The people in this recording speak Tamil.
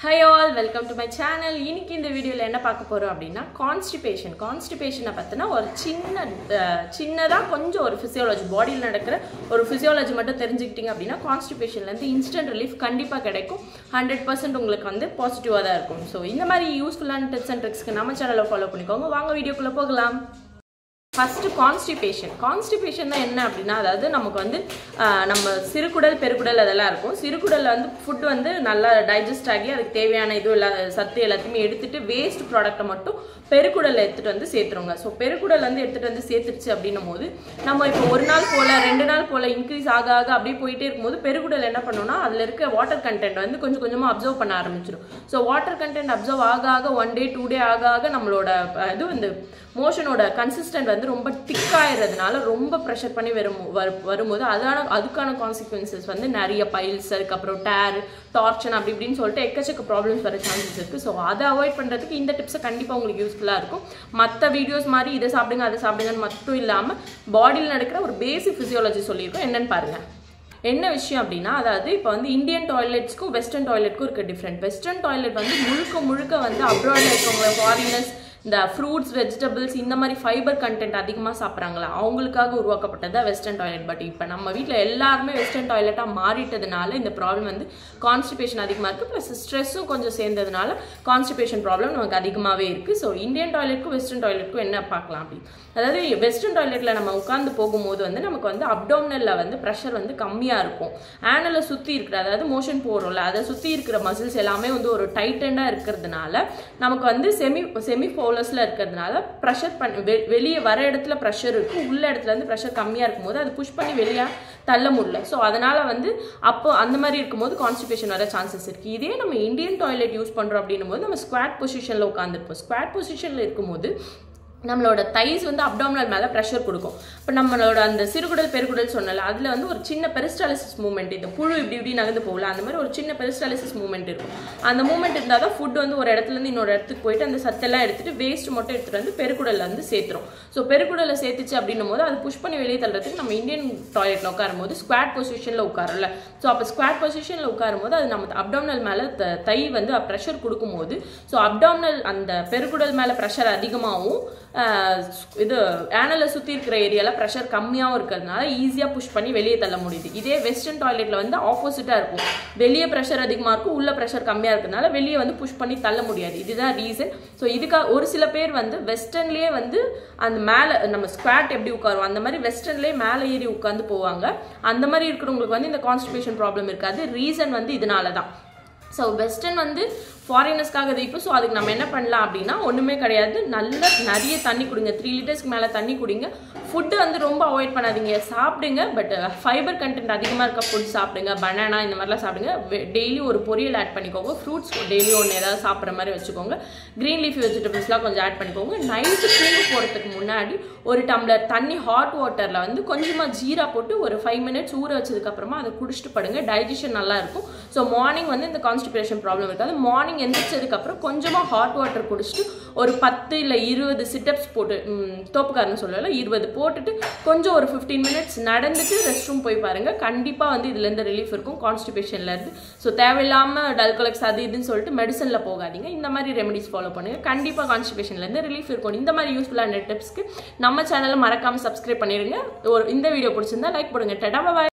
high all welcome to my channel இன்னைக்கு இந்த வீடியோவில் என்ன பார்க்க போகிறோம் அப்படின்னா கான்ஸ்டிபேஷன் கான்ஸ்டிபேஷனை பற்றினா ஒரு சின்ன சின்னதாக கொஞ்சம் ஒரு ஃபிசியாலஜி பாடியில் நடக்கிற ஒரு ஃபிசியாலஜி மட்டும் தெரிஞ்சுக்கிட்டீங்க அப்படின்னா கான்ஸ்டிபேஷன்லேருந்து இன்ஸ்டன்ட் ரிலீஃப் கண்டிப்பாக கிடைக்கும் ஹண்ட்ரட் பர்சன்ட் உங்களுக்கு வந்து பாசிட்டிவாக தான் இருக்கும் ஸோ இந்த மாதிரி யூஸ்ஃபுல்லான டிப்ஸ் அண்ட் ட்ரிக்ஸ்க்கு நம்ம சேனலை ஃபாலோ பண்ணிக்கோங்க வாங்க வீடியோக்குள்ளே போகலாம் ஃபஸ்ட்டு கான்ஸ்டிபேஷன் கான்ஸ்டிபேஷன் தான் என்ன அப்படின்னா அதாவது நமக்கு வந்து ஆஹ், நம்ம சிறுகுடல் பெருக்குடல் அதெல்லாம் இருக்கும் சிறுகுடலில் வந்து ஃபுட் வந்து நல்லா டைஜஸ்ட் ஆகி அதுக்கு தேவையான இது எல்லா சத்து எல்லாத்தையுமே எடுத்துட்டு வேஸ்ட் ப்ராடக்ட்டை மட்டும் பெருக்குடலில் எடுத்துகிட்டு வந்து சேர்த்துருங்க ஸோ பெருக்குடல் வந்து எடுத்துகிட்டு வந்து சேர்த்துருச்சு அப்படின்னும் போது நம்ம இப்போ ஒரு நாள் போல் ரெண்டு நாள் போல் இன்க்ரீஸ் ஆக ஆக அப்படியே போயிட்டே இருக்கும்போது பெருக்குடல் என்ன பண்ணுன்னா அதில் இருக்க வாட்டர் கண்டென்ட் வந்து கொஞ்சம் கொஞ்சமாக அப்சர்வ் பண்ண ஆரம்பிச்சிடும் ஸோ வாட்டர் கண்டென்ட் அப்சர்வ் ஆக ஆக ஒன் டே டூ டே ஆக ஆக நம்மளோட அஹ், இது வந்து மோஷனோட கன்சிஸ்டன்ட் வந்து ரொம்ப திக்காகிறதுனால ரொம்ப ப்ரெஷர் பண்ணி வரும் வரு- வரும்போது அதான அதுக்கான கான்சிக்வன்சஸ் வந்து நிறைய பைல்ஸ் அதுக்கப்புறம் டேர் டார்ச்சன் அப்படி இப்படின்னு சொல்லிட்டு எக்கச்சக்க ப்ராப்ளம்ஸ் வர சான்சஸ் இருக்குது ஸோ அதை அவாய்ட் பண்ணுறதுக்கு இந்த டிப்ஸை கண்டிப்பாக உங்களுக்கு யூஸ்ஃபுல்லாக இருக்கும் மற்ற வீடியோஸ் மாதிரி இதை சாப்பிடுங்க அதை சாப்பிடுங்கன்னு மட்டும் இல்லாமல் பாடியில் நடக்கிற ஒரு பேசிக் ஃபிசியாலஜி சொல்லியிருக்கோம் என்னன்னு பாருங்கள் என்ன விஷயம் அப்படின்னா அதாவது இப்போ வந்து இந்தியன் டாய்லெட்ஸ்க்கும் வெஸ்டர்ன் டாய்லெட்க்கும் இருக்க டிஃப்ரெண்ட் வெஸ்டர்ன் டாய்லெட் வந்து முழுக்க முழுக்க வந்து அப்ராடில் இருக்கவங்க ஃபாரினர்ஸ் இந்த ஃப்ரூட்ஸ் வெஜிடபிள்ஸ் இந்த மாதிரி ஃபைபர் கண்டென்ட் அதிகமாக சாப்பிட்றாங்களா அவங்களுக்காக உருவாக்கப்பட்டது தான் வெஸ்டர்ன் டாய்லெட் பட் இப்போ நம்ம வீட்டில் எல்லாருமே வெஸ்டர்ன் டாய்லெட்டாக மாறிட்டதுனால இந்த ப்ராப்ளம் வந்து கான்ஸ்டிபேஷன் அதிகமாக இருக்குது ப்ளஸ் ஸ்ட்ரெஸ்ஸும் கொஞ்சம் சேர்ந்ததுனால கான்ஸ்டிபேஷன் ப்ராப்ளம் நமக்கு அதிகமாகவே இருக்குது ஸோ இந்தியன் டாய்லெட்க்கும் வெஸ்டர்ன் டாய்லெட்க்கும் என்ன பார்க்கலாம் அப்படி அதாவது வெஸ்டர்ன் டாய்லெட்டில் நம்ம உட்காந்து போகும்போது வந்து நமக்கு வந்து அப்டோமினலில் வந்து ப்ரெஷர் வந்து கம்மியாக இருக்கும் ஆனலை சுற்றி இருக்கிற அதாவது மோஷன் போகிறோம்ல அதை சுற்றி இருக்கிற மசில்ஸ் எல்லாமே வந்து ஒரு டைட்டண்டாக இருக்கிறதுனால நமக்கு வந்து செமி செமி ஃபோலஸில் இருக்கிறதுனால ப்ரெஷர் பண்ணி வெ வெளியே வர இடத்துல ப்ரெஷர் இருக்கும் உள்ள இடத்துல வந்து ப்ரெஷர் கம்மியாக இருக்கும்போது அது புஷ் பண்ணி வெளியே தள்ள முடியல ஸோ அதனால் வந்து அப்போ அந்த மாதிரி இருக்கும்போது கான்ஸ்டிபேஷன் வர சான்சஸ் இருக்குது இதே நம்ம இந்தியன் டாய்லெட் யூஸ் பண்ணுறோம் அப்படின்னும் போது நம்ம ஸ்குவாட் பொசிஷனில் உட்காந்துருப்போம் ஸ்குவாட் பொசிஷனில் இருக்கும்போது நம்மளோட தைஸ் வந்து அப்டாமினல் மேலே ப்ரெஷர் கொடுக்கும் இப்போ நம்மளோட அந்த சிறுகுடல் பெருகுடல் சொன்னல அதில் வந்து ஒரு சின்ன பெரிஸ்டாலிசிஸ் மூமெண்ட் இந்த புழு இப்படி இப்படி நகர்ந்து போகல அந்த மாதிரி ஒரு சின்ன பெரிஸ்டாலிசிஸ் மூமெண்ட் இருக்கும் அந்த மூமெண்ட் இருந்தால் தான் ஃபுட் வந்து ஒரு இடத்துலேருந்து இன்னொரு இடத்துக்கு போயிட்டு அந்த சத்தெல்லாம் எடுத்துட்டு வேஸ்ட் மட்டும் எடுத்துட்டு வந்து பெருக்குடலில் வந்து சேர்த்துரும் ஸோ பெருக்குடலை சேர்த்துச்சு அப்படின்னும் போது அது புஷ் பண்ணி வெளியே தள்ளுறதுக்கு நம்ம இந்தியன் டாய்லெட்டில் உட்காரும் போது ஸ்குவாட் பொசிஷனில் உட்காரல ஸோ அப்போ ஸ்குவாட் பொசிஷனில் உட்காரும் போது அது நம்ம அப்டாமினல் மேலே த- தை வந்து ப்ரெஷர் கொடுக்கும்போது ஸோ அப்டாமினல் அந்த பெருக்குடல் மேலே ப்ரெஷர் அதிகமாகவும் ஆஹ், இது ஆனலை சுற்றி இருக்கிற ஏரியாவில் ப்ரெஷர் கம்மியாகவும் இருக்கிறதுனால ஈஸியாக புஷ் பண்ணி வெளியே தள்ள முடியுது இதே வெஸ்டர்ன் டாய்லெட்டில் வந்து ஆப்போசிட்டாக இருக்கும் வெளியே ப்ரெஷர் அதிகமாக இருக்கும் உள்ள ப்ரெஷர் கம்மியாக இருக்கிறதுனால வெளியே வந்து புஷ் பண்ணி தள்ள முடியாது இதுதான் ரீசன் ஸோ இதுக்காக ஒரு சில பேர் வந்து வெஸ்டர்ன்லேயே வந்து அந்த மேலே நம்ம ஸ்குவாட் எப்படி உட்காருவோம் அந்த மாதிரி வெஸ்டர்ன்லேயே மேலே ஏறி உட்காந்து போவாங்க அந்த மாதிரி இருக்கிறவங்களுக்கு வந்து இந்த கான்ஸ்டிபேஷன் ப்ராப்ளம் இருக்காது ரீசன் வந்து இதனால தான் ஸோ வெஸ்டர்ன் வந்து ஃபாரினர்ஸ்க்காக இது இப்போ ஸோ அதுக்கு நம்ம என்ன பண்ணலாம் அப்படின்னா ஒன்றுமே கிடையாது நல்ல நிறைய தண்ணி குடிங்க த்ரீ லிட்டர்ஸ்க்கு மேலே தண்ணி குடிங்க ஃபுட்டு வந்து ரொம்ப அவாய்ட் பண்ணாதீங்க சாப்பிடுங்க பட் ஃபைபர் கண்டென்ட் அதிகமாக இருக்க ஃபுட் சாப்பிடுங்க பனானா இந்த மாதிரிலாம் சாப்பிடுங்க டெய்லி ஒரு பொரியல் ஆட் பண்ணிக்கோங்க ஃப்ரூட்ஸ் டெய்லி ஒன்று ஏதாவது சாப்பிட்ற மாதிரி வச்சுக்கோங்க க்ரீன் லீஃப் வெஜிடபிள்ஸ்லாம் கொஞ்சம் ஆட் பண்ணிக்கோங்க நைட்டு தூங்க போகிறதுக்கு முன்னாடி ஒரு டம்ளர் தண்ணி ஹாட் வாட்டரில் வந்து கொஞ்சமாக ஜீரா போட்டு ஒரு ஃபைவ் மினிட்ஸ் ஊற வச்சதுக்கப்புறமா அதை குடிச்சிட்டு படுங்க டைஜஷன் நல்லா இருக்கும் ஸோ மார்னிங் வந்து இந்த கான்ஸ்டிபேஷன் ப்ராப்ளம் இருக்காது மார்னிங் எந்திரிச்சதுக்கப்புறம் கொஞ்சமாக ஹாட் வாட்டர் குடிச்சிட்டு ஒரு பத்து இல்லை இருபது சிட்டப்ஸ் போட்டு ம், தோப்புக்காரன்னு சொல்லல இருபது போட்டுட்டு கொஞ்சம் ஒரு ஃபிஃப்டீன் மினிட்ஸ் நடந்துட்டு ரெஸ்ட் ரூம் போய் பாருங்க கண்டிப்பாக வந்து இதுலேருந்து ரிலீஃப் இருக்கும் கான்ஸ்டிபேஷன்ல இருந்து ஸோ தேவையில்லாமல் டல்கொலக்ஸ் அது இதுன்னு சொல்லிட்டு மெடிசனில் போகாதீங்க இந்த மாதிரி ரெமெடிஸ் ஃபாலோ பண்ணுங்க கண்டிப்பாக கான்ஸ்டிபேஷன்லேருந்து ரிலீஃப் இருக்கும் இந்த மாதிரி யூஸ்ஃபுல்லான டிப்ஸ்க்கு நம்ம சேனலை மறக்காமல் சப்ஸ்கிரைப் பண்ணிடுங்க ஒரு இந்த வீடியோ பிடிச்சிருந்தா லைக் போடுங்க டடா பாய்